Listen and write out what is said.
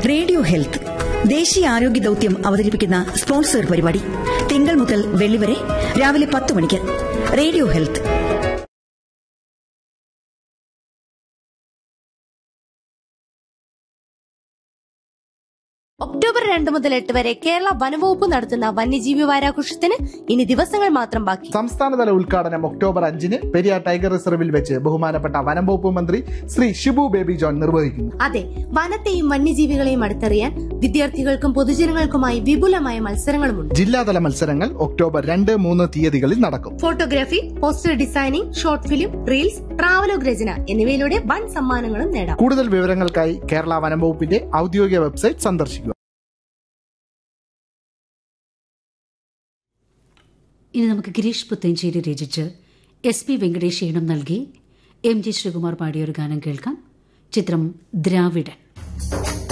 radio health ദേശീയ ആരോഗ്യ ദൌത്യം അവതരിപ്പിക്കുന്ന സ്പോൺസർ പരിപാടി തിങ്കൾ മുതൽ വെള്ളി വരെ രാവിലെ പത്ത് മണിക്ക് റേഡിയോ ഹെൽത്ത് ഒക്ടോബർ രണ്ട് മുതൽ എട്ട് വരെ കേരള വനവകുപ്പ് നടത്തുന്ന വന്യജീവി വാരാഘോഷത്തിന് ഇനി ദിവസങ്ങൾ മാത്രം ബാക്കി സംസ്ഥാനതല ഉദ്ഘാടനം ഒക്ടോബർ അഞ്ചിന് പെരിയാർ ടൈഗർ റിസർവിൽ വെച്ച് ബഹുമാനപ്പെട്ട വനം വകുപ്പ് മന്ത്രി ശ്രീ ഷിബു ബേബി ജോൺ നിർവഹിക്കുന്നു അതെ വനത്തെയും വന്യജീവികളെയും അടുത്തറിയാൻ വിദ്യാർത്ഥികൾക്കും പൊതുജനങ്ങൾക്കുമായി വിപുലമായ മത്സരങ്ങളുമുണ്ട് ജില്ലാതല മത്സരങ്ങൾ ഒക്ടോബർ രണ്ട് മൂന്ന് തീയതികളിൽ നടക്കും photography poster designing short film reels travelogue രചന എന്നിവയിലൂടെ വൻ സമ്മാനങ്ങളും നേടാം കൂടുതൽ വിവരങ്ങൾക്കായി കേരള വനം വകുപ്പിന്റെ ഔദ്യോഗിക വെബ്സൈറ്റ് സന്ദർശിക്കുക ഇനി നമുക്ക് ഗിരീഷ് പുത്തഞ്ചേരി രചിച്ച് എസ് പി വെങ്കടേഷ് ഈണം നൽകി എം ജി ശ്രീകുമാർ പാടിയ ഒരു ഗാനം കേൾക്കാം ചിത്രം ദ്രാവിഡൻ